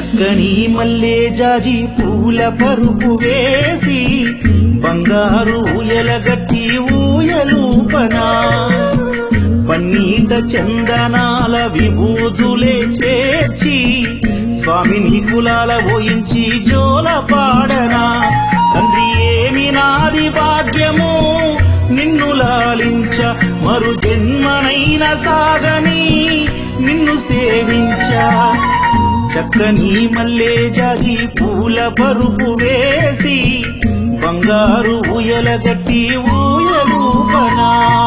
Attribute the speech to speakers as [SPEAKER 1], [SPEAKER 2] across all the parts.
[SPEAKER 1] చక్కని మల్లె జాజి పూల పరుపు వేసి బంగారు ఊయలగట్టి ఊయలూపనా పన్నీట చందనాల విభూతులే చేర్చి స్వామిని కులాల ఓయించి జోల పాడనా తండ్రి ఏమి నాది భాగ్యము నిన్ను లాలించ మరు జన్మనైన సాగని నిన్ను సేవించా చక్కని మల్లె జాగి పూల పరుపు వేసి బంగారు ఊయలగట్టి ఊయలూపనా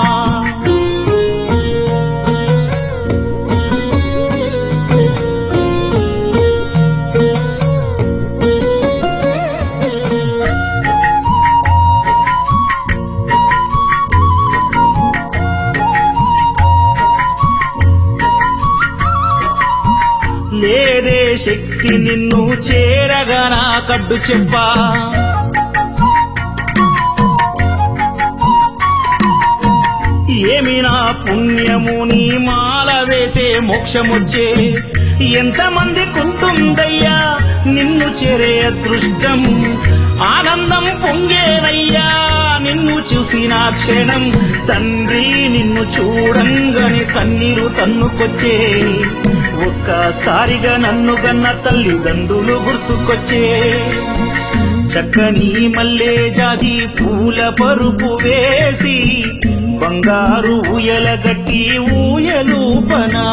[SPEAKER 1] లేదే శక్తి నిన్ను చేరగా నా కడ్డు చెప్పా ఏమి నా పుణ్యము నీ మాల వేసే మోక్షమొచ్చే ఎంతమంది కుంటుందయ్యా నిన్ను చేరే అదృష్టం ఆనందం పొంగేనయ్యా నిన్ను చూసిన క్షణం తండ్రి నిన్ను చూడంగానే కన్నీరు తన్నుకొచ్చే ఒక్కసారిగా నన్ను గన్న తల్లిదండ్రులు గుర్తుకొచ్చే చక్కని మల్లె జాజి పూల పరుపు వేసి బంగారు ఊయలగట్టి ఊయలూపనా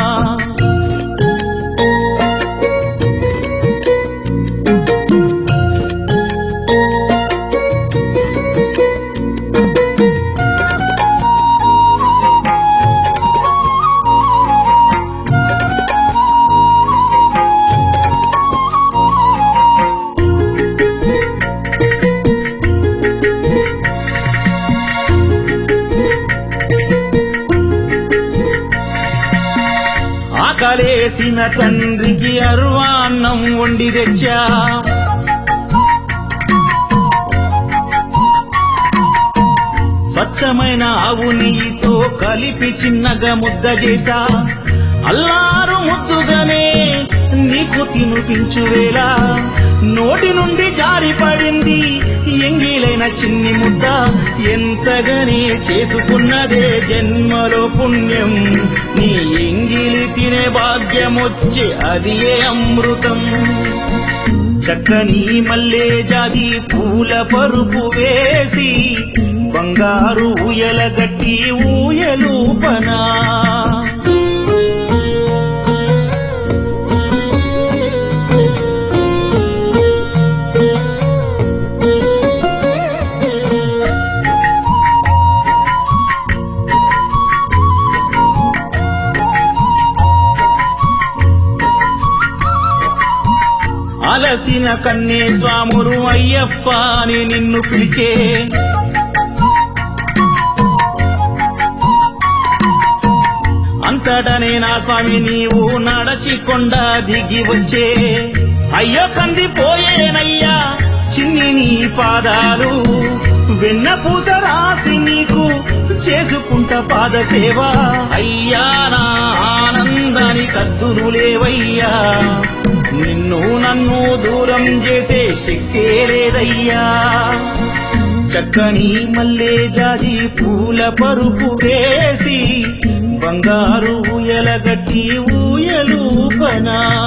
[SPEAKER 1] ఆకలేసిన తండ్రికి అరువాన్నం వండి తెచ్చా స్వచ్ఛమైన ఆవు నెయ్యితో కలిపి చిన్నగా ముద్ద చేసా అల్లారు ముద్దుగానే నీకు తినిపించువేళ నోటి నుండి జారిపడింది ఎంగిలైన చిన్ని ముద్ద ఎంతగానే చేసుకున్నదే జన్మలో పుణ్యం నీ ఎంగిలి తినే భాగ్యమొచ్చే అది ఏ అమృతం చక్కని మల్లె జాగి పూల పరుపు వేసి బంగారు ఊయలగట్టి ఊయలూపనా అలసిన కన్నే స్వాములు అయ్యప్ప అని నిన్ను పిలిచే అంతటనే నా స్వామి నీవు నడచి కొండ దిగి వచ్చే అయ్యో కంది పోయేనయ్యా చిన్ని నీ పాదాలు వెన్న పూస రాసి నీకు చేసుకుంట పాద సేవ అయ్యా నా ఆనందాని కద్దురు లేవయ్యా నిన్ను నన్ను దూరం చేసే శక్తే లేదయ్యా చక్కని మల్లె జాజి పూల పరుపు వేసి బంగారు ఊయలగట్టి ఊయలూపనా